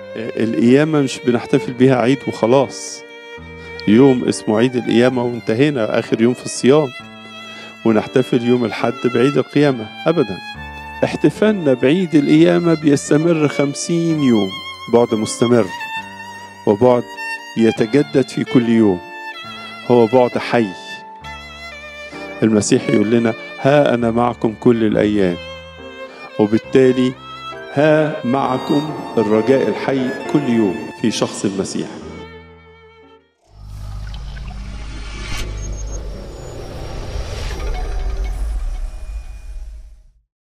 القيامة مش بنحتفل بيها عيد وخلاص يوم اسمه عيد القيامة وانتهينا آخر يوم في الصيام ونحتفل يوم الحد بعيد القيامة أبدا احتفالنا بعيد القيامة بيستمر خمسين يوم بعد مستمر وبعد يتجدد في كل يوم هو بعد حي المسيح يقول لنا ها أنا معكم كل الأيام وبالتالي ها معكم الرجاء الحي كل يوم في شخص المسيح